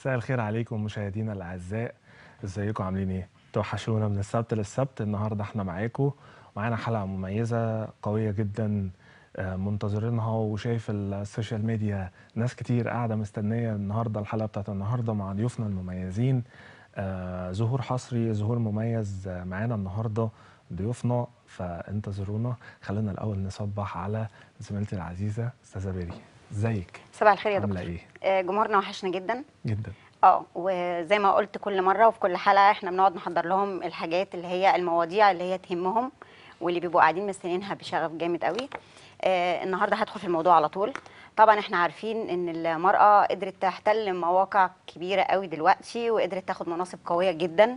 مساء الخير عليكم مشاهدينا الاعزاء ازيكم عاملين ايه توحشونا من السبت للسبت النهارده احنا معاكم معانا حلقه مميزه قويه جدا آه، منتظرينها وشايف السوشيال ميديا ناس كتير قاعده مستنيه النهارده الحلقه بتاعت النهارده مع ضيوفنا المميزين آه، ظهور حصري ظهور مميز آه، معانا النهارده ضيوفنا فانتظرونا خلينا الاول نصبح على زميلتي العزيزه استاذه بيري ازيك صباح الخير يا عامله دكتور ايه آه، جمهورنا وحشنا جدا جدا اه وزي ما قلت كل مره وفي كل حلقه احنا بنقعد نحضر لهم الحاجات اللي هي المواضيع اللي هي تهمهم واللي بيبقوا قاعدين مستنيينها بشغف جامد قوي آه النهارده هدخل في الموضوع على طول طبعا احنا عارفين ان المراه قدرت تحتل مواقع كبيره قوي دلوقتي وقدرت تاخد مناصب قويه جدا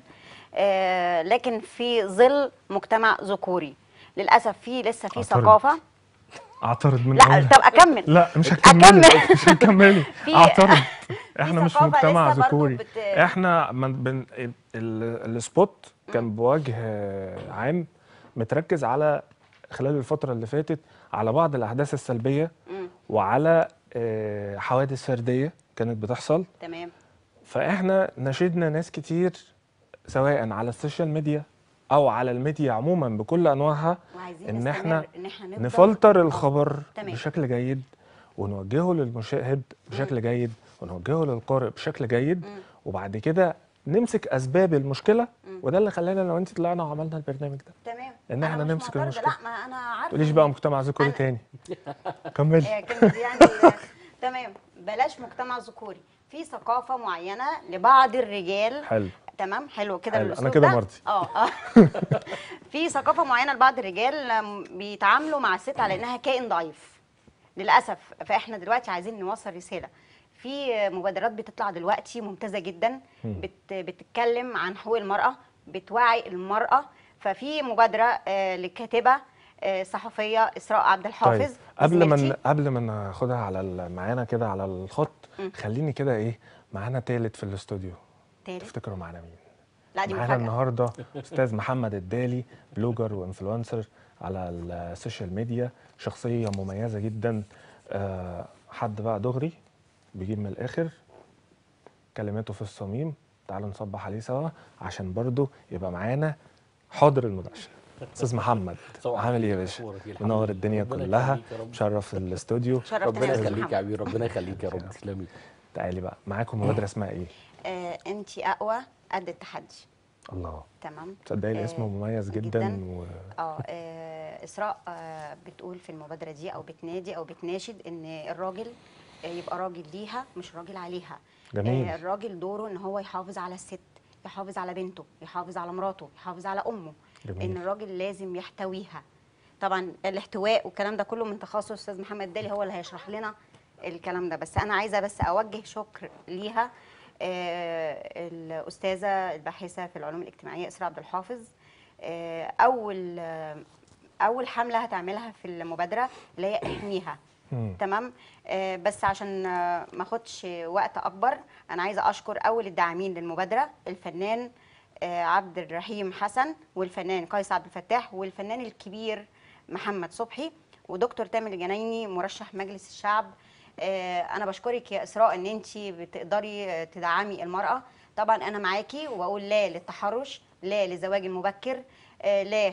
آه لكن في ظل مجتمع ذكوري للاسف في لسه في اعترض. ثقافه اعترض من لا أولها. طب اكمل لا مش هتكملي أكمل. مش هتكملي في- اعترض احنا مش في ثقافة مجتمع لسه برضو ذكوري بت- احنا من بن ال- ال- السبوت كان بوجه عام متركز على خلال الفترة اللي فاتت على بعض الأحداث السلبية مم. وعلى آه، حوادث فردية كانت بتحصل تمام فاحنا نشدنا ناس كتير سواء على السوشيال ميديا أو على الميديا عموما بكل أنواعها وعايزين إن نستمر احنا ان احنا نفضل نفلتر الخبر تمام. بشكل جيد ونوجهه للمشاهد بشكل جيد ونوجهه للقارئ بشكل جيد مم. وبعد كده نمسك اسباب المشكله مم. وده اللي خلانا لو انت طلعنا وعملنا البرنامج ده تمام إن أنا إحنا مش نمسك معترضة، المشكلة. لا ما انا عارفه تقوليش بقى مجتمع ذكوري أنا- تاني كملي هي كلمة يعني ال- تمام بلاش مجتمع ذكوري في ثقافة معينة لبعض الرجال حلو تمام حلو كده حلو، أنا الأسلوب كده ده. مرضي. اه اه في ثقافة معينة لبعض الرجال أم، بيتعاملوا مع الست على انها كائن ضعيف للاسف فاحنا دلوقتي عايزين نوصل رسالة في مبادرات بتطلع دلوقتي ممتازة جدا مم. بت بتتكلم عن حقوق المرأة بتوعي المرأة ففي مبادرة آه، للكاتبة آه، صحفية إسراء عبد الحافظ طيب قبل ما زميلتي. ن- قبل ما ناخدها على ال- معانا كده على الخط مم. خليني كده ايه معانا تالت في الاستوديو تالت تفتكروا معانا مين لا دي معانا مفاجأة النهارده استاذ محمد الدالي بلوجر وانفلونسر على السوشيال ميديا شخصيه مميزه جدا آه، حد بقى دغري بيجيب من الاخر كلماته في الصميم تعالوا نصبح عليه سوا عشان برضو يبقى معانا حاضر المباشر استاذ محمد صباح عامل ايه يا الخير، باشا أخبارك إيه؟ الحمد منور لله. الدنيا ربنا كلها يخليك يا رب. مشرف الاستوديو شرفتنا ربنا يا أستاذ يخليك يا محمد. حبيبي ربنا يخليك يا رب تسلمي تعالي بقى معاكم مبادره اسمها ايه آه، انت اقوى قد التحدي الله تمام تصدقي آه، الاسم مميز جدا, جداً. و... اه آه، اسراء آه، بتقول في المبادره دي او بتنادي او بتناشد ان الراجل آه، يبقى راجل ليها مش راجل عليها جميل. آه، الراجل دوره ان هو يحافظ على الست يحافظ على بنته يحافظ على مراته يحافظ على امه جميل. ان الراجل لازم يحتويها طبعا الاحتواء والكلام ده كله من تخصص استاذ محمد دالي هو اللي هيشرح لنا الكلام ده بس انا عايزه بس اوجه شكر ليها آه، الاستاذه الباحثه في العلوم الاجتماعيه اسراء عبد الحافظ آه، اول آه، اول حمله هتعملها في المبادره اللي هي احميها مم. تمام آه، بس عشان آه، ما اخدش وقت اكبر انا عايزه اشكر اول الداعمين للمبادره الفنان آه، عبد الرحيم حسن والفنان قيس عبد الفتاح والفنان الكبير محمد صبحي ودكتور تامر الجنايني مرشح مجلس الشعب آه، انا بشكرك يا اسراء ان انت بتقدري آه، تدعمي المراه طبعا انا معاكي واقول لا للتحرش لا للزواج المبكر آه، لا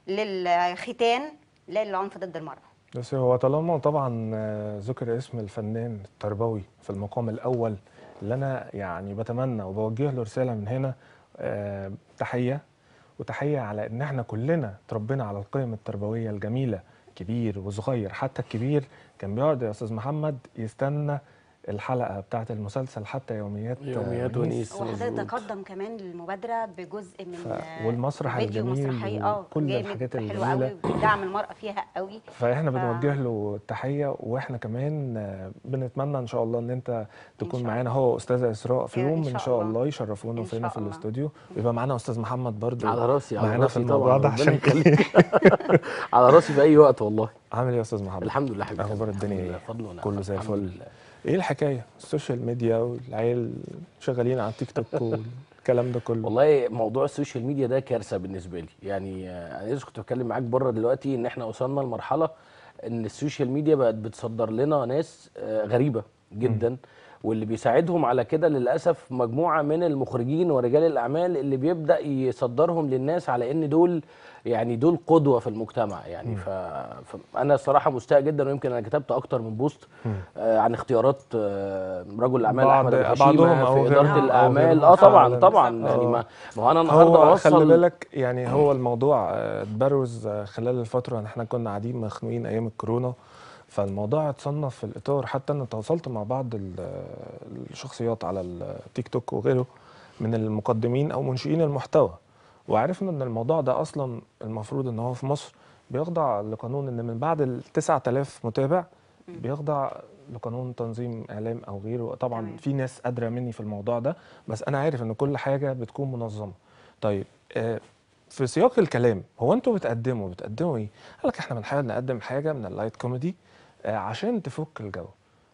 للختان لا للعنف ضد المراه بس هو طالما طبعا آه، ذكر اسم الفنان التربوي في المقام الاول اللي انا يعني بتمنى وبوجه له رساله من هنا آه، تحيه وتحيه على ان احنا كلنا اتربينا على القيم التربويه الجميله كبير وصغير حتى الكبير كان بيقعد يا استاذ محمد يستنى الحلقه بتاعه المسلسل حتى يوميات آه، يوميات ونيس وحضرتك مظبوط. تقدم كمان للمبادره بجزء من ف- والمسرح فيديو الجميل مسرحي اه وكل جامد، الحاجات حلو الجميلة. قوي بيدعم المراه فيها قوي فاحنا ف- بنوجه له التحيه واحنا كمان آه، بنتمنى ان شاء الله ان انت تكون شاء معانا هو استاذه اسراء في إن يوم شاء ان شاء الله. الله يشرفونا إن فينا شاء في الله. الاستوديو ويبقى معانا استاذ محمد برضو على راسي على معانا في راسي الموضوع طبعا ده ربنا عشان يخليك على راسي في اي وقت والله عامل ايه يا استاذ محمد الحمد لله حبيبي اخبار الحمد الدنيا لله، ايه فضل ونعم كله زي الحمد الفل لله. ايه الحكايه السوشيال ميديا والعيال شغالين على التيك توك والكلام ده كله والله موضوع السوشيال ميديا ده كارثه بالنسبه لي يعني آه، انا لسه كنت بتكلم معاك بره دلوقتي ان احنا وصلنا لمرحله ان السوشيال ميديا بقت بتصدر لنا ناس آه، غريبه جدا واللي بيساعدهم على كده للاسف مجموعه من المخرجين ورجال الاعمال اللي بيبدا يصدرهم للناس على ان دول يعني دول قدوه في المجتمع يعني ف... فانا الصراحه مستاء جدا ويمكن انا كتبت اكتر من بوست آه عن اختيارات آه رجل الاعمال بعض- احمد ابو بعضهم هشيمه أو في اداره غيرهم أو الاعمال غيرهم اه طبعا فعلاً. طبعا آه. يعني ما ما هو انا النهارده هو خلي اوصل بالك يعني هو الموضوع آه، اتبروز آه، خلال الفترة ان احنا كنا قاعدين مخنوقين ايام الكورونا فالموضوع اتصنف في الاطار حتى انا تواصلت مع بعض ال- آه، الشخصيات على التيك توك وغيره من المقدمين او منشئين المحتوى وعرفنا ان الموضوع ده اصلا المفروض ان هو في مصر بيخضع لقانون ان من بعد ال 9000 متابع بيخضع لقانون تنظيم اعلام او غيره طبعا تمام. في ناس ادرى مني في الموضوع ده بس انا عارف ان كل حاجه بتكون منظمه طيب آه، في سياق الكلام هو انتوا بتقدموا بتقدموا ايه قال لك احنا بنحاول نقدم حاجه من اللايت كوميدي آه، عشان تفك الجو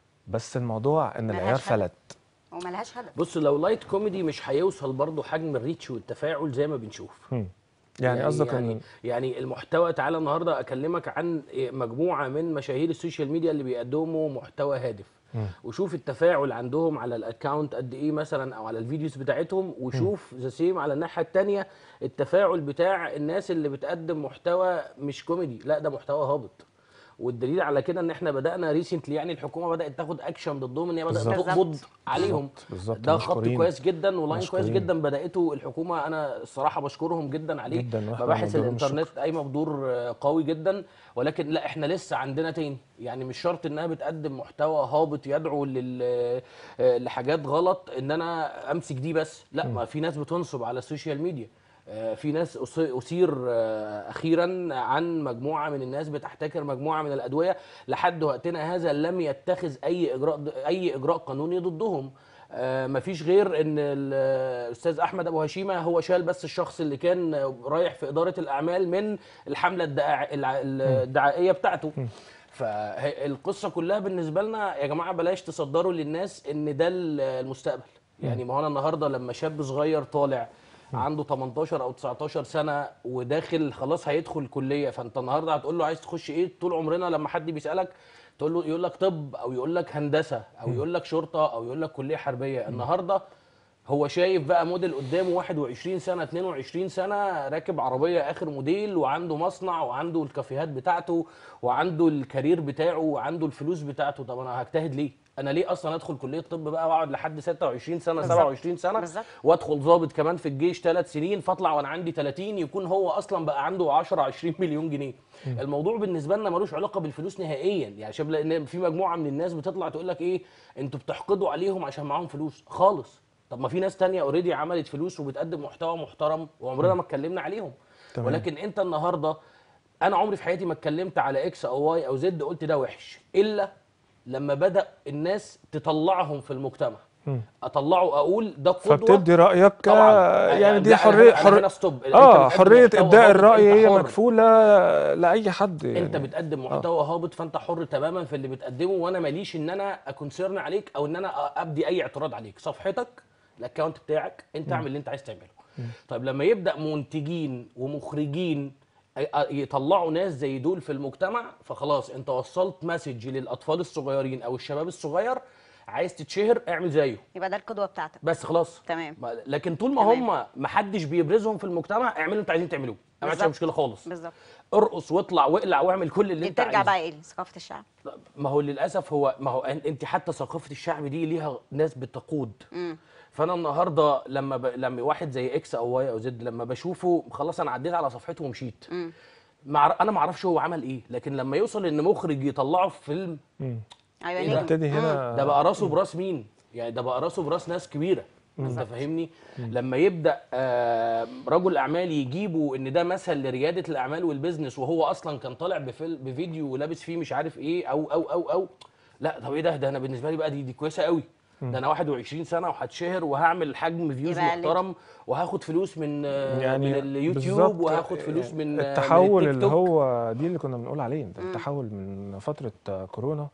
بس الموضوع ان ملهاش العيار هدف. فلت وملهاش هدف بص لو لايت كوميدي مش هيوصل برضو حجم الريتش والتفاعل زي ما بنشوف هم. يعني قصدك يعني ان يعني المحتوى تعالى النهارده اكلمك عن مجموعه من مشاهير السوشيال ميديا اللي بيقدموا محتوى هادف وشوف التفاعل عندهم على الاكونت قد ايه مثلا او على الفيديوز بتاعتهم وشوف ذا سيم على الناحيه الثانيه التفاعل بتاع الناس اللي بتقدم محتوى مش كوميدي لا ده محتوى هابط والدليل على كده ان احنا بدانا ريسنتلي يعني الحكومه بدات تاخد اكشن ضدهم ان هي بدات بالظبط. تقبض عليهم بالظبط، بالظبط. ده خط مشكورين. كويس جدا ولاين كويس مشكورين. جدا بداته الحكومه انا الصراحه بشكرهم جدا عليه جداً، وإحنا مباحث بنديلهم الانترنت قايمه بدور آه، قوي جدا ولكن لا احنا لسه عندنا تاني يعني مش شرط انها بتقدم محتوى هابط يدعو لل آه، لحاجات غلط ان انا امسك دي بس لا ما في ناس بتنصب على السوشيال ميديا آه، في ناس أص- اثير آه، اخيرا عن مجموعه من الناس بتحتكر مجموعه من الادويه لحد وقتنا هذا لم يتخذ اي اجراء اي اجراء قانوني ضدهم آه، مفيش غير ان ال- الاستاذ احمد ابو هشيمه هو شال بس الشخص اللي كان رايح في اداره الاعمال من الحمله الدعا- الع- الدعائيه بتاعته فالقصه كلها بالنسبه لنا يا جماعه بلاش تصدروا للناس ان ده ال- المستقبل يعني ما هو انا النهارده لما شاب صغير طالع عنده 18 او 19 سنه وداخل خلاص هيدخل كليه فانت النهارده هتقول له عايز تخش ايه طول عمرنا لما حد بيسالك تقول له يقول لك طب او يقول لك هندسه او يقول لك شرطه او يقول لك كليه حربيه النهارده هو شايف بقى موديل قدامه 21 سنه 22 سنه راكب عربيه اخر موديل وعنده مصنع وعنده الكافيهات بتاعته وعنده الكارير بتاعه وعنده الفلوس بتاعته طب انا هجتهد ليه؟ انا ليه اصلا ادخل كليه طب بقى واقعد لحد 26 سنه بالظبط. 27 سنه بالظبط. وادخل ضابط كمان في الجيش ثلاث سنين فاطلع وانا عندي 30 يكون هو اصلا بقى عنده 10 20 مليون جنيه الموضوع بالنسبه لنا ملوش علاقه بالفلوس نهائيا يعني شبه لان في مجموعه من الناس بتطلع تقول لك ايه انتوا بتحقدوا عليهم عشان معاهم فلوس خالص طب ما في ناس تانية اوريدي عملت فلوس وبتقدم محتوى محترم وعمرنا ما اتكلمنا عليهم تمام. ولكن انت النهارده انا عمري في حياتي ما اتكلمت على اكس او واي او زد قلت ده وحش الا لما بدا الناس تطلعهم في المجتمع اطلعه اقول ده قدوه فبتدي رايك طبعاً. آه، يعني دي ده- حريه أنا- أنا هنا حر... ستوب. أنت اه بتقدم حريه محتوى ابداء هابط، الراي أنت هي حر. مكفوله لاي حد يعني. انت بتقدم محتوى هابط فانت حر تماما في اللي بتقدمه وانا ماليش ان انا اكونسيرن عليك او ان انا ابدي اي اعتراض عليك صفحتك الاكونت بتاعك انت اعمل اللي انت عايز تعمله طيب لما يبدا منتجين ومخرجين ي- يطلعوا ناس زي دول في المجتمع فخلاص انت وصلت مسج للاطفال الصغيرين او الشباب الصغير عايز تتشهر اعمل زيه يبقى ده القدوه بتاعتك بس خلاص تمام. ما- لكن طول ما تمام. هم ما حدش بيبرزهم في المجتمع اعملوا اللي انتوا عايزين تعملوه انا ما عنديش بالظبط. مشكله خالص بالظبط ارقص واطلع واقلع واعمل كل اللي دي انت بترجع عايزه بقى ايه لثقافه الشعب ما هو للاسف هو ما هو أن- انت حتى ثقافه الشعب دي ليها ناس بتقود فانا النهارده لما ب... لما واحد زي اكس او واي او زد لما بشوفه خلاص انا عديت على صفحته ومشيت مع... انا ما اعرفش هو عمل ايه لكن لما يوصل ان مخرج يطلعه في فيلم ايوه إيه نجم. ده؟ نبتدي هنا ده بقى راسه براس مين يعني ده بقى راسه براس ناس كبيره انت فاهمني لما يبدا آه رجل اعمال يجيبوا ان ده مثل لرياده الاعمال والبيزنس وهو اصلا كان طالع بفيل بفيديو ولابس فيه مش عارف ايه او او او او لا طب ايه ده ده انا بالنسبه لي بقى دي دي كويسه قوي ده انا 21 سنه وهتشهر وهعمل حجم فيوز يبقى محترم وهاخد فلوس من آه يعني من اليوتيوب بالظبط، وهاخد فلوس من آه، التحول من اللي التيك توك. هو دي اللي كنا بنقول عليه ده التحول من فتره كورونا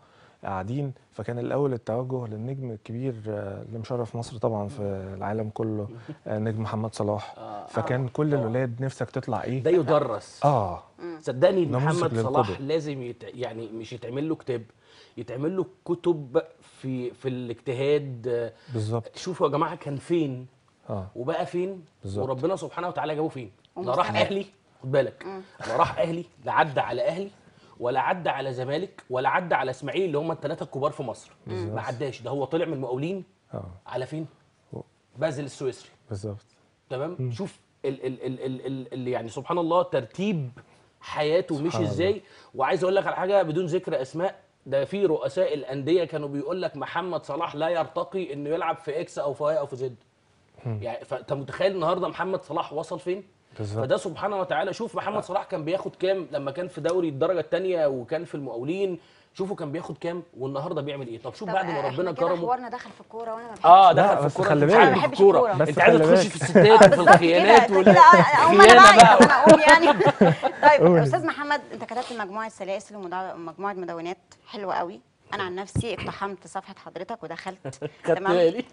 قاعدين فكان الاول التوجه للنجم الكبير آه، اللي مشرف مصر طبعا في العالم كله آه، نجم محمد صلاح آه. فكان كل الولاد نفسك تطلع ايه ده يدرس اه صدقني نموذج محمد صلاح للقدوة. لازم يت... يعني مش يتعمل له كتاب يتعمل له كتب في في الاجتهاد آه، بالظبط شوفوا يا جماعه كان فين اه وبقى فين بالظبط. وربنا سبحانه وتعالى جابه فين لا راح ومستمر. اهلي خد بالك لا راح اهلي لا عدى على اهلي ولا عدى على زمالك ولا عدى على اسماعيلي اللي هم الثلاثه الكبار في مصر ما عداش ده هو طلع من المقاولين اه على فين و- بازل السويسري بالظبط تمام شوف ال ال ال ال ال ال يعني سبحان الله ترتيب حياته مشي سبحان ازاي وعايز اقول لك على حاجه بدون ذكر اسماء ده في رؤساء الانديه كانوا بيقول لك محمد صلاح لا يرتقي انه يلعب في اكس او في واي او في زد يعني فانت متخيل النهارده محمد صلاح وصل فين بالظبط فده سبحانه وتعالى شوف محمد صلاح كان بياخد كام لما كان في دوري الدرجه الثانيه وكان في المقاولين شوفوا كان بياخد كام والنهارده بيعمل ايه طب شوف طب بعد ما احنا ربنا كده كرمه حوارنا دخل في الكوره وانا ما بحبش اه لا، دخل في بس الكوره خلي انت بالك. عارف ما بحبش الكوره الكورة. بس انت عايزه خلي تخشي بالك. في الستات وفي بالظبط الخيانات كده وال- كده اقوم انا خيانة بقى بقى. انا اقوم يعني طيب قولي. استاذ محمد انت كتبت مجموعه سلاسل ومجموعه مدونات حلوه قوي انا عن نفسي اقتحمت صفحه حضرتك ودخلت خدت بالي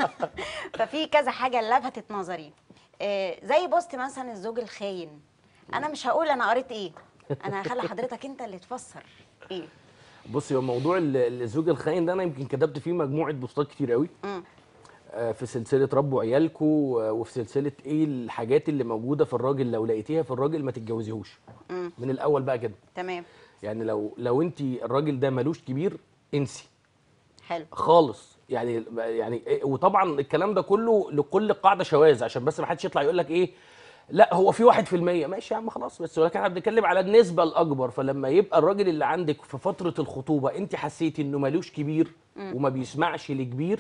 ففي كذا حاجه لفتت نظري آه، زي بوست مثلا الزوج الخاين انا مش هقول انا قريت ايه انا هخلي حضرتك انت اللي تفسر ايه بصي هو موضوع ال- الزوج الخاين ده انا يمكن كتبت فيه مجموعه بوستات كتير قوي مم. آه، في سلسله ربوا عيالكم وفي سلسله ايه الحاجات اللي موجوده في الراجل لو لقيتيها في الراجل ما تتجوزيهوش مم. من الاول بقى كده تمام يعني لو لو انت الراجل ده ملوش كبير انسي حلو خالص يعني يعني إيه- وطبعا الكلام ده كله لكل قاعده شواذ عشان بس ما حدش يطلع يقول لك ايه لا هو في واحد في المية ماشي يا عم خلاص بس ولكن احنا بنتكلم على النسبة الأكبر فلما يبقى الراجل اللي عندك في فترة الخطوبة أنت حسيتي إنه ملوش كبير وما بيسمعش لكبير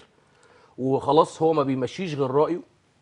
وخلاص هو ما بيمشيش غير رأيه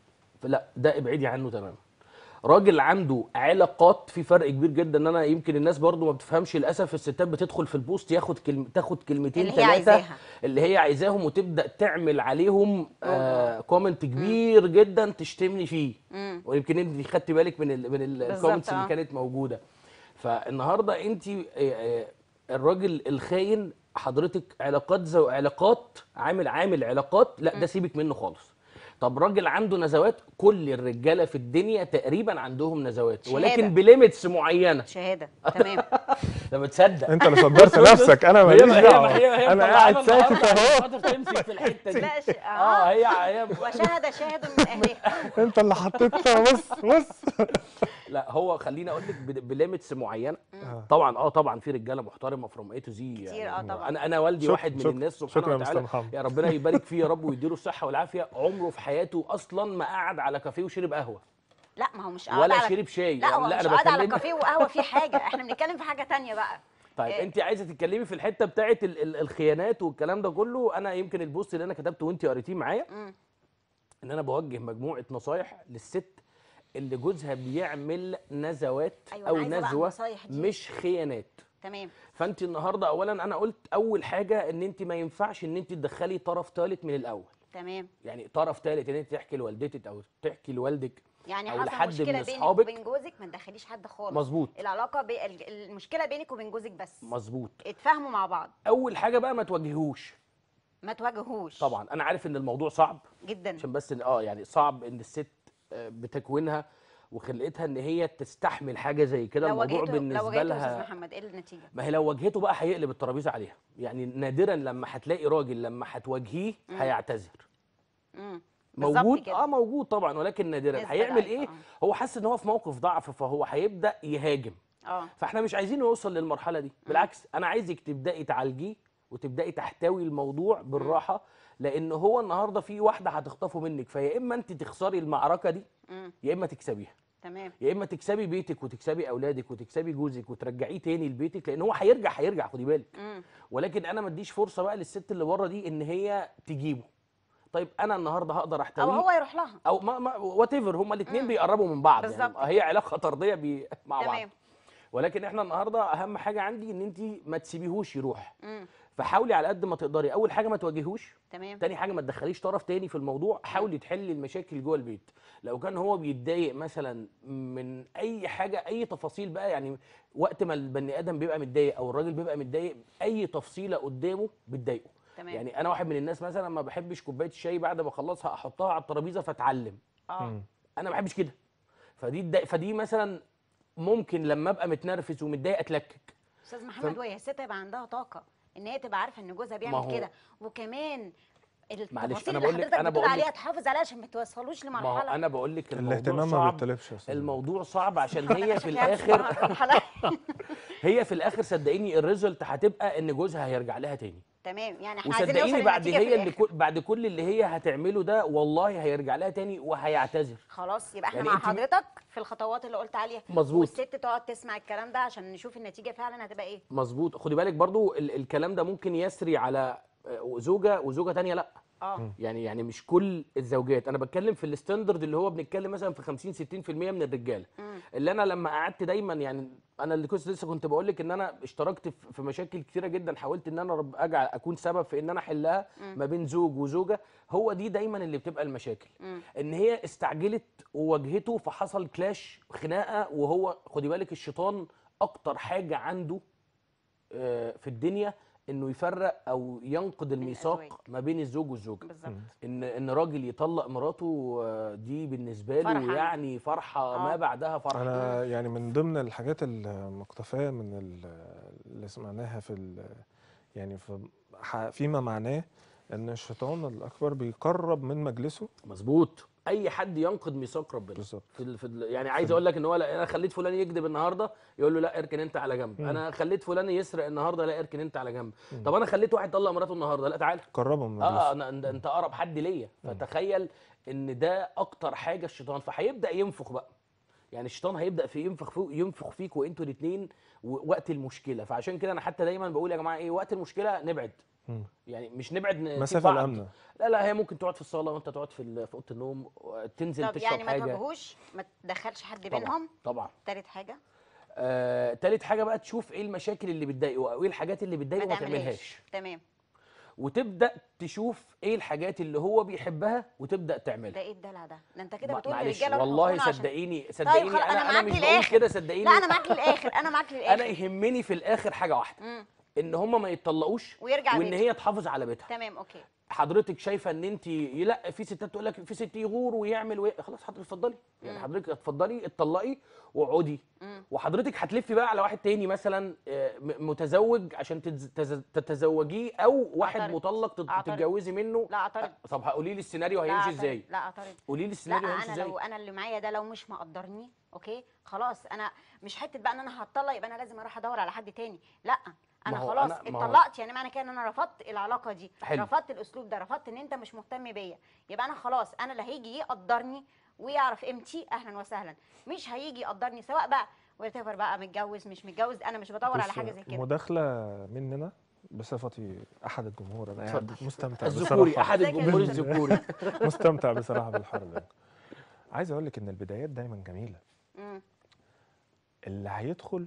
فلا ده ابعدي عنه تماما راجل عنده علاقات في فرق كبير جدا ان انا يمكن الناس برضو ما بتفهمش للاسف الستات بتدخل في البوست ياخد كلم تاخد كلمتين اللي هي ثلاثه عايزاها. اللي هي عايزاهم وتبدا تعمل عليهم آه كومنت كبير جدا تشتمني فيه مم. ويمكن انت خدتي بالك من ال من ال- بالظبط، الكومنتس اللي آه. كانت موجوده فالنهارده انت آه، آه، الراجل الخاين حضرتك علاقات زو علاقات عامل عامل علاقات لا ده سيبك منه خالص طب راجل عنده نزوات كل الرجاله في الدنيا تقريبا عندهم نزوات شهادة. ولكن بليميتس معينه شهاده تمام ده بتصدق انت اللي صدرت نفسك انا ماليش دعوه انا قاعد ساكت اهو خاطر تمسك في الحته دي لا ش... اه اه هي هي وشهد شاهد من اهلها انت اللي حطيتها بص بص لا هو خليني اقول لك بليميتس معينه طبعا اه طبعا في رجاله محترمه فروم اي تو زي كتير، آه، طبعا. انا انا والدي شك- واحد من شك- الناس سبحانه شكرا يا وتعالى مستر محمد. يا ربنا يبارك فيه يا رب ويديله الصحه والعافيه عمره في حياته اصلا ما قعد على كافيه وشرب قهوه لا ما هو مش قاعد ولا على شرب شاي لا يعني هو لا مش انا قاعد على بكلمك كافيه وقهوه في حاجه احنا بنتكلم في حاجه تانية بقى طيب إيه. انت عايزه تتكلمي في الحته بتاعه ال- ال- الخيانات والكلام ده كله انا يمكن البوست اللي انا كتبته وانت قريتيه معايا مم. ان انا بوجه مجموعه نصايح للست اللي جوزها بيعمل نزوات أيوة، او أنا عايزة بقى نزوه النصايح دي. مش خيانات تمام فانت النهارده اولا انا قلت اول حاجه ان انت ما ينفعش ان انت تدخلي طرف ثالث من الاول تمام يعني طرف ثالث ان انت تحكي لوالدتك او تحكي لوالدك يعني أو حصل لحد مشكله من بينك أصحابك. وبين جوزك ما تدخليش حد خالص مظبوط العلاقه بي... الج- المشكله بينك وبين جوزك بس مظبوط اتفاهموا مع بعض اول حاجه بقى ما تواجهوش ما تواجهوش طبعا انا عارف ان الموضوع صعب جدا عشان بس إن- اه يعني صعب ان الست آه، بتكوينها وخلقتها ان هي تستحمل حاجه زي كده لو الموضوع واجهته لو بالنسبه واجهته يا استاذ لها محمد ايه النتيجه ما هي لو واجهته بقى هيقلب الترابيزه عليها يعني نادرا لما هتلاقي راجل لما هتواجهيه هيعتذر امم بالظبط موجود كده. اه موجود طبعا ولكن نادرا نسبة هيعمل ضعيفة، ايه آه. هو حاسس ان هو في موقف ضعف فهو هيبدا يهاجم اه فاحنا مش عايزين نوصل للمرحله دي بالعكس انا عايزك تبداي تعالجيه وتبداي تحتوي الموضوع بالراحه لان هو النهارده في واحده هتخطفه منك فيا اما انت تخسري المعركه دي امم يا اما تكسبيها تمام يا اما تكسبي بيتك وتكسبي اولادك وتكسبي جوزك وترجعيه تاني لبيتك لان هو هيرجع هيرجع خدي بالك امم ولكن انا ما اديش فرصه بقى للست اللي بره دي ان هي تجيبه طيب انا النهارده هقدر او احتويه هو يروح لها او ما, ما وات ايفر هما الاثنين بيقربوا من بعض بالظبط يعني هي علاقه طرديه بي مع بعض تمام ولكن احنا النهارده اهم حاجه عندي ان انت ما تسيبيهوش يروح امم فحاولي على قد ما تقدري اول حاجه ما تواجهوش تمام تاني حاجه ما تدخليش طرف تاني في الموضوع حاولي تحلي المشاكل جوه البيت لو كان هو بيتضايق مثلا من اي حاجه اي تفاصيل بقى يعني وقت ما البني ادم بيبقى متضايق او الراجل بيبقى متضايق اي تفصيله قدامه بتضايقه تمام يعني انا واحد من الناس مثلا ما بحبش كوبايه الشاي بعد ما اخلصها احطها على الترابيزه فتعلم اه مم. انا ما بحبش كده فدي الد- فدي مثلا ممكن لما ابقى متنرفز ومتضايق اتلكك استاذ محمد فم- وهي الست يبقى عندها طاقه ان هي تبقى عارفه ان جوزها ما بيعمل هو- كده وكمان التفاصيل أنا اللي بقول لك- حضرتك أنا بتقول بقول عليها لك- تحافظ عليها عشان ما توصلوش ما هو لمرحله انا بقول لك الموضوع الاهتمام ما صعب بيطلبش يا أستاذ. الموضوع صعب عشان هي في شكلها مش الاخر مع- مرحلة. هي في الاخر صدقيني الريزلت هتبقى ان جوزها هيرجع لها تاني تمام يعني احنا عايزين نوصل وصدقيني بعد للنتيجة في هي اللي الآخر. كل بعد كل اللي هي هتعمله ده والله هيرجع لها تاني وهيعتذر خلاص يبقى احنا يعني مع أنت- حضرتك في الخطوات اللي قلت عليها مظبوط. والست تقعد تسمع الكلام ده عشان نشوف النتيجه فعلا هتبقى ايه مظبوط خدي بالك برضو ال الكلام ده ممكن يسري على آه، زوجه وزوجه تانية لا اه يعني يعني مش كل الزوجات انا بتكلم في الستاندرد اللي هو بنتكلم مثلا في 50 60% من الرجاله مم. اللي انا لما قعدت دايما يعني انا اللي كنت لسه كنت بقول لك ان انا اشتركت في- في مشاكل كتيره جدا حاولت ان انا رب اجعل اكون سبب في ان انا احلها ما بين زوج وزوجه هو دي دايما اللي بتبقى المشاكل مم. ان هي استعجلت وواجهته فحصل كلاش خناقه وهو خدي بالك الشيطان اكتر حاجه عنده آه، في الدنيا انه يفرق او ينقض الميثاق الأزواج. ما بين الزوج والزوجه بالظبط ان ان راجل يطلق مراته آه، دي بالنسبه له فرحة. يعني فرحه ما آه. بعدها فرحه انا يعني من ضمن الحاجات المقتفاه من ال- اللي سمعناها في ال- يعني في ح- فيما معناه ان الشيطان الاكبر بيقرب من مجلسه مظبوط اي حد ينقض ميثاق ربنا بالظبط في ال... في ال... يعني عايز اقول لك ان هو لا انا خليت فلان يكذب النهارده يقول له لا اركن انت على جنب مم. انا خليت فلان يسرق النهارده لا اركن انت على جنب طب انا خليت واحد طلق مراته النهارده لا تعالى قربه من اه مجلسه انا انت انت اقرب حد ليا فتخيل ان ده اكتر حاجه الشيطان فهيبدا ينفخ بقى يعني الشيطان هيبدا في ينفخ فوق ينفخ فيك وانتوا الاثنين وقت المشكله فعشان كده انا حتى دايما بقول يا جماعه ايه وقت المشكله نبعد مم. يعني مش نبعد ن- نسيب مسافه بعض. الامنه لا لا هي ممكن تقعد في الصاله وانت تقعد في ال- في اوضه النوم تنزل طب تشرب يعني ما حاجه تواجهوش ما تدخلش حد طبعا بينهم طبعا تالت حاجه آه، تالت حاجه بقى تشوف ايه المشاكل اللي بتضايقه او ايه الحاجات اللي ما بتضايقه ما تعملهاش تعملهاش تمام وتبدا تشوف ايه الحاجات اللي هو بيحبها وتبدا تعملها ده ايه الدلع ده ده انت كده ما- بتقول معلش للرجاله روحوا والله كونوا عشان- صدقيني صدقيني خلاص، انا أنا انا معاك مش بقول للآخر. كده صدقيني لا انا معاك للاخر انا معاك للاخر انا يهمني في الاخر حاجه واحده مم. ان هم ما يتطلقوش ويرجع وان بيته. هي تحافظ على بيتها تمام اوكي حضرتك شايفه ان انت لا في ستات تقول لك في ست يغور ويعمل وي... خلاص حضرتك اتفضلي يعني حضرتك اتفضلي اتطلقي واقعدي مم. وحضرتك هتلفي بقى على واحد تاني مثلا آه، م- متزوج عشان تتز- تز- تتزوجيه او واحد أعترض. مطلق تت- أعترض. تتجوزي منه لا اعترض أ- طب هقولي لي السيناريو لا هيمشي أعترض. ازاي لا اعترض قولي لي لا السيناريو هيمشي انا ازاي لو انا اللي معايا ده لو مش مقدرني اوكي خلاص انا مش حته بقى ان انا هتطلق يبقى انا لازم اروح ادور على حد تاني لا انا ما هو خلاص أنا- ما هو- اتطلقت يعني معنى كده ان انا رفضت العلاقه دي حلو. رفضت الاسلوب ده رفضت ان انت مش مهتم بيا يبقى انا خلاص انا اللي هيجي يقدرني ويعرف قيمتي اهلا وسهلا مش هيجي يقدرني سواء بقى ويرتفر بقى متجوز مش متجوز انا مش بدور على بص، حاجه زي كده مداخله مننا بصفتي احد الجمهور انا قاعد اتفضل. مستمتع الذكوري بصراحه احد ازيك يا الجمهور زلمة؟ الذكوري مستمتع بصراحه بالحوار ده عايز اقول لك ان البدايات دايما جميله مم. اللي هيدخل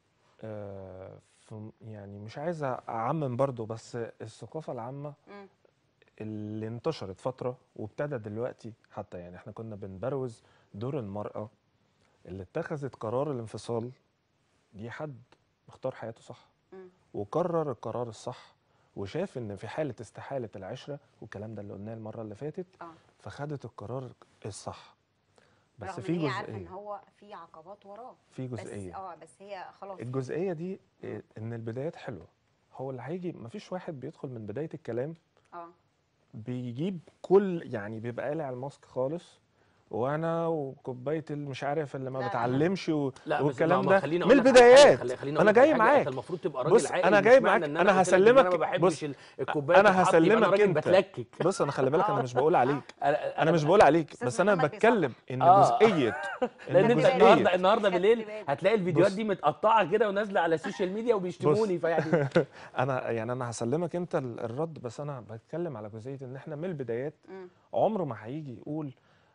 آه، في يعني مش عايز اعمم برضو بس الثقافه العامه مم. اللي انتشرت فتره وابتدى دلوقتي حتى يعني احنا كنا بنبروز دور المراه اللي اتخذت قرار الانفصال دي حد اختار حياته صح مم. وقرر القرار الصح وشاف ان في حاله استحاله العشره والكلام ده اللي قلناه المره اللي فاتت اه فخدت القرار الصح بس رغم في ان هي عارفه ان جزئيه هو في عقبات وراه في بس جزئيه اه بس هي خلاص الجزئيه دي إيه، ان البدايات حلوه هو اللي هيجي مفيش واحد بيدخل من بدايه الكلام اه بيجيب كل يعني بيبقى قالع الماسك خالص وانا وكوبايه مش عارف اللي ما لا، لا. بتعلمش و... لا بس والكلام ما- ما ده خليني من أقول لك على حاجة، البدايات خلي- خليني انا أقول لك جاي على حاجة، معاك انت المفروض تبقى راجل بص، عاقل أنا مش جاي معنى معاك، ان أنا قلت لك إن انا ما هسلمك- بحبش بص، ال- الكوبايه انا تتحط، يبقى هسلمك راجل انت بتلكك بص انا خلي بالك انا مش بقول عليك انا انا مش بقول عليك أستاذ بس انا محمد بتكلم ان آه. جزئيه لان ان انت خدت بالي. النهارده جزئيه النهارده خدت بالليل بالي. هتلاقي الفيديوهات بص. دي متقطعه كده ونازله على السوشيال ميديا وبيشتموني فيعني انا يعني انا هسلمك انت ال- الرد بس انا بتكلم على جزئيه ان احنا من البدايات مم. عمره ما هيجي يقول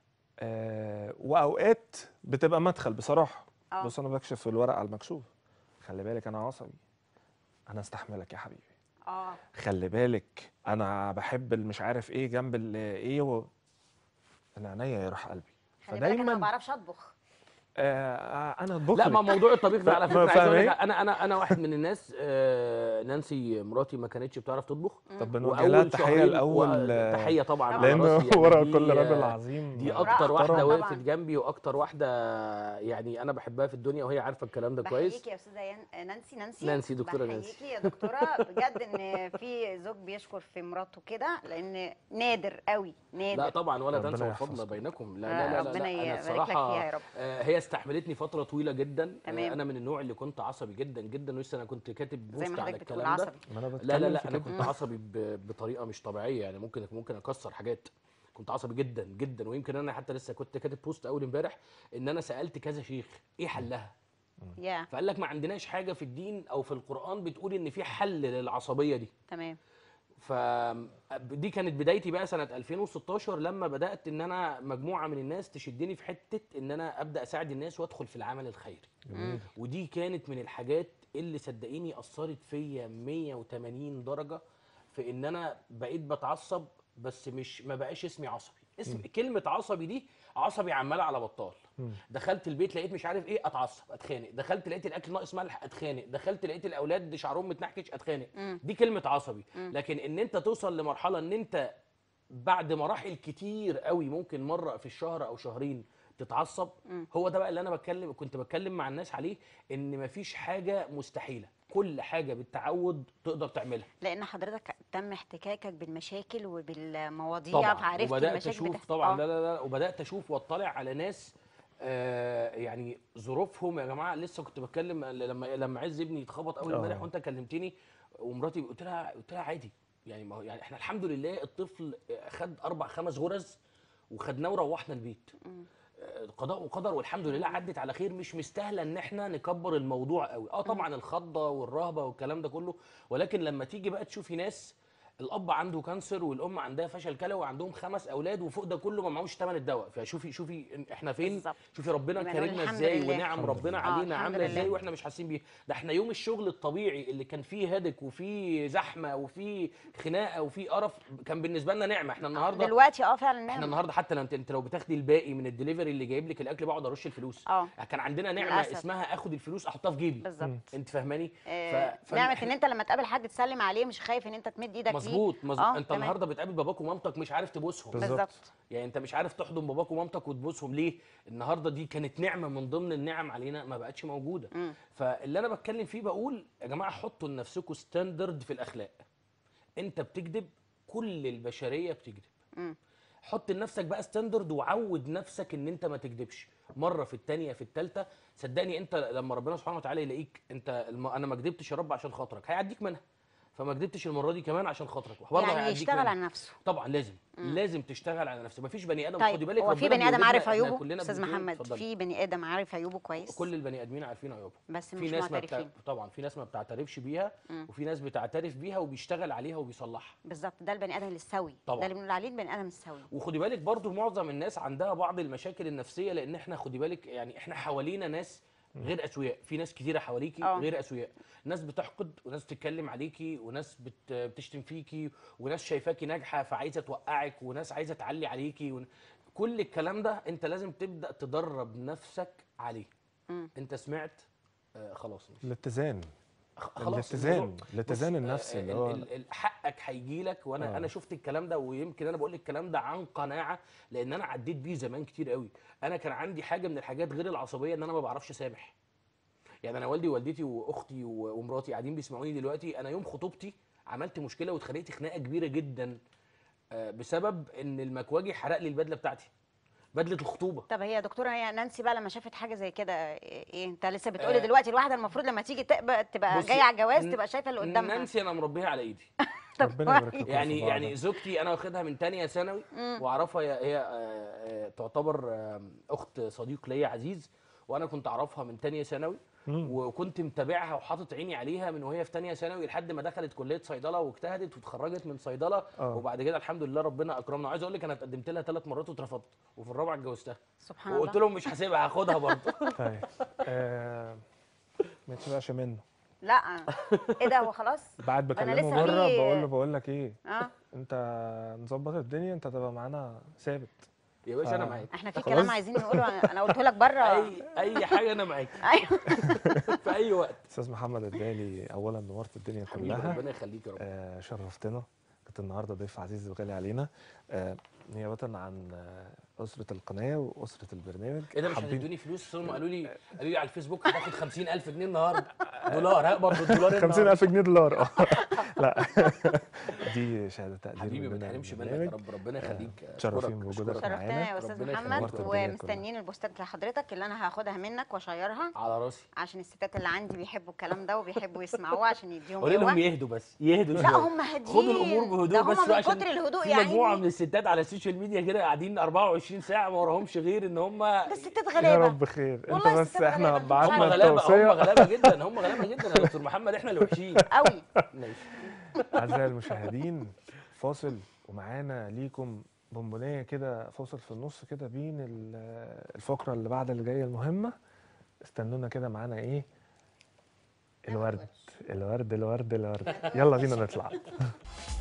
آه واوقات بتبقى مدخل بصراحه اه بص انا بكشف الورق على المكشوف خلي بالك انا عصبي انا استحملك يا حبيبي اه خلي بالك انا بحب المش عارف ايه جنب ال- ايه و... انا عينيا يروح قلبي خلي بالك انا ما فدايما بعرفش اطبخ آه انا اطبخ لا ما لك. موضوع الطبيخ ده على فكره عايز فاهم اقول لك إيه؟ انا انا انا واحد من الناس آه، نانسي مراتي ما كانتش بتعرف تطبخ طب بنوجه لها تحيه شهرين الاول و- آه، تحيه طبعا على لانه راسي يعني ورا دي- كل راجل آه، عظيم دي آه، اكتر واحده طبعاً. وقفت جنبي واكتر واحده يعني انا بحبها في الدنيا وهي عارفه الكلام ده كويس بحييكي يا استاذه يان- نانسي نانسي نانسي، دكتورة نانسي. بحييكي يا دكتوره بجد ان في زوج بيشكر في مراته كده لان نادر قوي نادر لا طبعا ولا ربنا تنسوا الفضل يحفظكم. بينكم لا آه، لا لا, لا, ربنا لا يبارك انا لك الصراحه فيها يا رب. آه، هي استحملتني فتره طويله جدا آه، تمام. انا من النوع اللي كنت عصبي جدا جدا ولسه انا كنت كاتب زي بوست ما على حضرتك بتقول الكلام ده عصبي ما انا لا لا بتكلم لا في انا كده. كنت عصبي ب- بطريقه مش طبيعيه يعني ممكن ممكن اكسر حاجات كنت عصبي جدا جدا ويمكن انا حتى لسه كنت كاتب بوست اول امبارح ان انا سالت كذا شيخ ايه حلها يا فقال لك ما عندناش حاجه في الدين او في القران بتقول ان في حل للعصبيه دي تمام فدي كانت بدايتي بقى سنه 2016 لما بدات ان انا مجموعه من الناس تشدني في حته ان انا ابدا اساعد الناس وادخل في العمل الخيري جميل. ودي كانت من الحاجات اللي صدقيني اثرت فيا 180 درجه في ان انا بقيت بتعصب بس مش ما بقاش اسمي عصبي اسم كلمه عصبي دي عصبي عمال على بطال دخلت البيت لقيت مش عارف ايه اتعصب اتخانق دخلت لقيت الاكل ناقص ملح اتخانق دخلت لقيت الاولاد شعرهم متنحكش اتخانق دي كلمه عصبي لكن ان انت توصل لمرحله ان انت بعد مراحل كتير قوي ممكن مره في الشهر او شهرين تتعصب هو ده بقى اللي انا بتكلم كنت بتكلم مع الناس عليه ان مفيش حاجه مستحيله كل حاجه بالتعود تقدر تعملها لان حضرتك تم احتكاكك بالمشاكل وبالمواضيع طبعا فعرفت وبدات المشاكل اشوف بتحصل. طبعا آه. لا لا لا وبدات اشوف واطلع على ناس آه يعني ظروفهم يا جماعه لسه كنت بتكلم لما لما عز ابني اتخبط اول آه. امبارح وانت كلمتني ومراتي قلت لها قلت لها عادي يعني ما هو يعني احنا الحمد لله الطفل خد اربع خمس غرز وخدناه وروحنا البيت آه، قضاء وقدر والحمد لله عدت على خير مش مستاهله ان احنا نكبر الموضوع قوي اه طبعا الخضه والرهبه والكلام ده كله ولكن لما تيجي بقى تشوفي ناس الاب عنده كانسر والام عندها فشل كلوي وعندهم خمس اولاد وفوق ده كله ما معهوش ثمن الدواء فشوفي شوفي احنا فين بالظبط. شوفي ربنا يبقى نقول كرمنا الحمد ازاي لله. ونعم الحمد ربنا لله. آه، علينا الحمد عامله ازاي لله. واحنا مش حاسين بيه ده احنا يوم الشغل الطبيعي اللي كان فيه هدك وفيه زحمه وفيه خناقه وفيه قرف كان بالنسبه لنا نعمه احنا النهارده دلوقتي اه فعلا احنا نعم النهارده حتى لو انت انت لو بتاخدي الباقي من الدليفري اللي جايب لك الاكل بقعد ارش الفلوس اه. كان عندنا نعمه للأسف. اسمها اخد الفلوس احطها في جيبي بالظبط انت فاهماني آه، ف- نعمه فإحنا- ان انت لما تقابل حد تسلم عليه مش خايف ان انت تمد ايدك ليه مظبوط مظبوط آه، انت تمام. النهارده بتقابل باباك ومامتك مش عارف تبوسهم بالظبط. بالظبط يعني انت مش عارف تحضن باباك ومامتك وتبوسهم ليه النهارده دي كانت نعمه من ضمن النعم علينا ما بقتش موجوده مم. فاللي انا بتكلم فيه بقول يا جماعه حطوا لنفسكم ستاندرد في الاخلاق انت بتكذب كل البشريه بتكذب مم. حط لنفسك بقى ستاندرد وعود نفسك ان انت ما تكذبش مره في الثانيه في الثالثه صدقني انت لما ربنا سبحانه وتعالى يلاقيك انت الم... انا ما كذبتش يا رب عشان خاطرك هيعديك منها فما كذبتش المره دي كمان عشان خاطرك وبرضه يعني هيعديك يشتغل منها. على نفسه طبعا لازم لازم تشتغل على نفسك مفيش بني ادم طيب خدي بالك هو في ربنا بني ادم بيوجدنا عارف إحنا عيوبه كلنا استاذ بنقول- محمد اتفضلي. في بني ادم عارف عيوبه كويس كل البني ادمين عارفين عيوبهم بس في مش ناس ما بتع... معترفين طبعا في ناس ما بتعترفش بيها وفي ناس بتعترف بيها وبيشتغل عليها وبيصلحها بالظبط ده البني ادم السوي طبعا. ده اللي بنقول عليه البني ادم السوي وخدي بالك برضو معظم الناس عندها بعض المشاكل النفسيه لان احنا خدي بالك يعني احنا حوالينا ناس غير اسوياء في ناس كتيره حواليكي آه. غير اسوياء ناس بتحقد وناس بتتكلم عليكي وناس بت... بتشتم فيكي وناس شايفاكي ناجحه فعايزه توقعك وناس عايزه تعلي عليكي ون... كل الكلام ده انت لازم تبدا تدرب نفسك عليه مم. انت سمعت آه خلاص مش الاتزان خلاص الاتزان الموضوع- الاتزان بص، النفسي آه، اللي ال- هو ال- ال- حقك هيجي لك وانا آه. انا شفت الكلام ده ويمكن انا بقول الكلام ده عن قناعه لان انا عديت بيه زمان كتير قوي انا كان عندي حاجه من الحاجات غير العصبيه ان انا ما بعرفش اسامح يعني انا والدي ووالدتي واختي و- ومراتي قاعدين بيسمعوني دلوقتي انا يوم خطوبتي عملت مشكله واتخانقت خناقه كبيره جدا آه، بسبب ان المكواجي حرق لي البدله بتاعتي بدله الخطوبه طب هي يا دكتوره هي نانسي بقى لما شافت حاجه زي كده ايه انت لسه بتقولي آه. دلوقتي الواحده المفروض لما تيجي تبقى تبقى بصي، جايه على الجواز ن- تبقى شايفه اللي قدامها نانسي انا مربيها على ايدي ربنا يبارك لكم يعني في بعض. يعني زوجتي انا واخدها من تانية ثانوي واعرفها هي, هي آه، آه، تعتبر آه، اخت صديق ليا عزيز وانا كنت اعرفها من تانية ثانوي وكنت متابعها وحاطط عيني عليها من وهي في تانية ثانوي لحد ما دخلت كليه صيدله واجتهدت واتخرجت من صيدله آه. وبعد كده الحمد لله ربنا اكرمنا وعايز اقول لك انا اتقدمت لها ثلاث مرات واترفضت وفي الرابعه اتجوزتها سبحان وقلت الله لهم مش هسيبها هاخدها برضه طيب آه ما تبقاش منه لا ايه ده هو خلاص بعد أنا بكلمه لسه بره في- بقول له بقول لك ايه اه انت نظبط الدنيا انت تبقى معانا ثابت يا باشا انا آه. معاك احنا في خلاص. كلام عايزين نقوله انا قلت لك بره اي اي حاجه انا معاك ايوه في اي وقت استاذ محمد الدالي اولا نورت الدنيا حبيبي كلها ربنا يخليك يا رب آه شرفتنا كنت النهارده ضيف عزيز وغالي علينا آه نيابه عن آه اسره القناه واسره البرنامج ايه ده مش حابين- هتدوني فلوس أصل هم قالوا لي قالوا لي على الفيسبوك هتاخد 50000 جنيه النهارده دولار ها برضه الدولار النهاردة. 50000 جنيه دولار اه لا دي شهاده تقدير حبيبي ما مننا تحرمش منك للبرنامج. يا رب ربنا يخليك تشرفين أشكرك، بوجودك أشكرك. معانا. شرفتنا يا استاذ ربنا محمد يخليك. الدنيا ومستنيين البوستات لحضرتك اللي انا هاخدها منك واشيرها على راسي عشان الستات اللي عندي بيحبوا الكلام ده وبيحبوا يسمعوه عشان يديهم قولي لهم قوة. يهدوا بس يهدوا لا شوية. هم هاديين خدوا الامور بهدوء ده بس هم من عشان كتر الهدوء في يا مجموعه عيني من الستات على السوشيال ميديا كده قاعدين 24 ساعه ما وراهمش غير ان هم ده الستات يا غلابه رب خير انت والله بس الستات احنا غلابة. هم بعتنا غلابه هم التوصيه غلابه جدا هم غلابه جدا يا دكتور محمد احنا اللي وحشين قوي ماشي اعزائي المشاهدين فاصل ومعانا ليكم بونبونيه كده فاصل في النص كده بين ال- الفقره اللي بعد اللي جايه المهمه استنونا كده معانا ايه الورد الورد الورد الورد يلا بينا نطلع